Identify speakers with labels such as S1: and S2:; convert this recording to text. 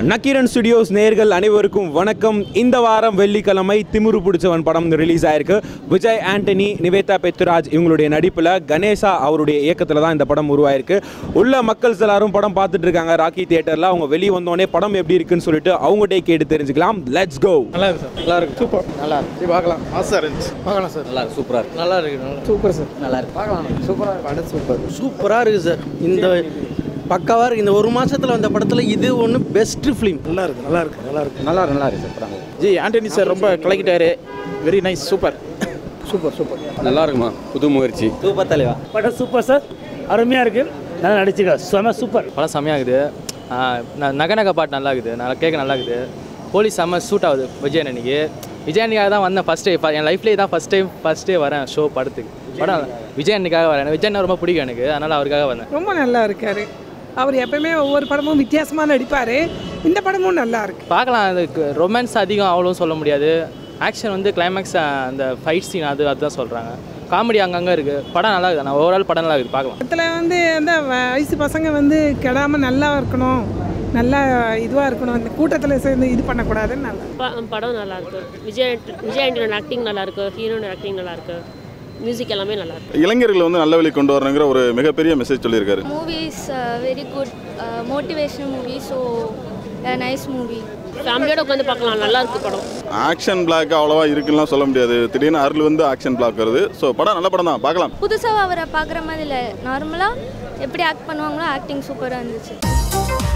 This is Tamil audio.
S1: நக்கீரன் ஸ்டுடியோஸ் நேர்கள் அனைவருக்கும் வணக்கம் இந்த வாரம் வெள்ளிக்கிழமை திமிரு பிடிச்சவன் படம் ரிலீஸ் ஆயிருக்கு விஜய் ஆண்டனி நிவேதா பெத்துராஜ் இவங்களுடைய நடிப்பில் கணேசா அவருடைய இயக்கத்தில் தான் இந்த படம் உருவாயிருக்கு உள்ள மக்கள்ஸ் எல்லாரும் படம் பார்த்துட்டு இருக்காங்க ராக்கி தியேட்டரில் அவங்க வெளியே வந்தோடனே படம் எப்படி இருக்குன்னு சொல்லிட்டு அவங்ககிட்டே கேட்டு தெரிஞ்சுக்கலாம் லெட்ஸ் கோ
S2: நல்லா இருக்கு சார் நல்லா இருக்கு சூப்பர் நல்லா இருக்கு சரி பார்க்கலாம் மாசா இருந்துச்சு பார்க்கலாம் சார் நல்லா இருக்கு சூப்பரா இருக்கு நல்லா இருக்கு நல்லா சூப்பர் சார் நல்லா இருக்கு பார்க்கலாம் சூப்பராக படம் சூப்பர்
S3: சூப்பராக இருக்குது சார் இந்த பக்காவாக இருக்குது இந்த ஒரு மாதத்தில் வந்த படத்தில் இது ஒன்று பெஸ்ட் ஃபிலிம்
S2: நல்லா இருக்கு நல்லா இருக்கு நல்லா இருக்கு
S4: நல்லா நல்லா இருக்கு சார் படம்
S2: ஜி ஆண்டனி சார் ரொம்ப கலக்கிட்டாரு very nice super super super
S4: நல்லா இருக்குமா புது முயற்சி
S3: சூப்பர் தலைவா
S5: படம் சூப்பர் சார் அருமையாக இருக்குது நல்லா நடிச்சிருக்கா செம சூப்பர்
S6: படம் செம்மையாகுது நகை நகை பாட்டு நல்லா இருக்குது நல்லா கேட்க நல்லா இருக்குது போலீஸ் செம்ம சூட் ஆகுது விஜய் அன்னைக்கு விஜய் அன்னைக்காக தான் வந்தேன் ஃபஸ்ட் டே என் லைஃப்லேயே தான் ஃபஸ்ட் டைம் ஃபஸ்ட் டே வரேன் ஷோ படத்துக்கு படம் விஜய் அன்னைக்காக வரேன் விஜய் அண்ணா ரொம்ப பிடிக்கும் எனக்கு அதனால் அவருக்காக வந்தேன்
S7: ரொம்ப நல்லா இருக்காரு அவர் எப்பவுமே ஒவ்வொரு படமும் வித்தியாசமாக நடிப்பார் இந்த படமும் நல்லா இருக்கு
S6: பார்க்கலாம் அதுக்கு ரொமான்ஸ் அதிகம் அவ்வளோ சொல்ல முடியாது ஆக்ஷன் வந்து கிளைமேக்ஸ் அந்த ஃபைட் சீன் அது அதுதான் சொல்கிறாங்க காமெடி அங்கங்கே இருக்குது படம் நல்லா இருக்குது நான் ஓவரால் படம் நல்லா இருக்குது பார்க்கலாம்
S7: இதில் வந்து அந்த வயசு பசங்க வந்து கெடாமல் நல்லா இருக்கணும் நல்லா இதுவாக இருக்கணும் அந்த கூட்டத்தில் சேர்ந்து இது பண்ணக்கூடாதுன்னு நல்லா
S8: ப- படம் நல்லா இருக்கு விஜய் ஆண்ட- விஜய் ஆண்டனோட ஆக்டிங் நல்லா இருக்கு ஹீரோனோட ஆக்டிங் நல்லா இருக்கு மியூசிக் எல்லாமே நல்லா இருக்கு
S9: இளைஞர்களை வந்து நல்ல வழி கொண்டு வரணுங்கிற ஒரு மிகப்பெரிய மெசேஜ் சொல்லியிருக்காரு
S10: movie is uh, very good uh, motivational movie so a nice movie
S8: ஃபேமிலியோட உட்காந்து பார்க்கலாம் நல்லா இருக்கு படம்
S9: ஆக்ஷன் பிளாக் அவ்வளோவா இருக்குன்னுலாம் சொல்ல முடியாது திடீர்னு அருள் வந்து ஆக்ஷன் பிளாக் வருது ஸோ படம் நல்ல படம் தான் பார்க்கலாம்
S10: புதுசாக அவரை பார்க்குற மாதிரி இல்லை நார்மலாக எப்படி ஆக்ட் பண்ணுவாங்களோ ஆக்டிங் சூப்பராக இருந்துச்சு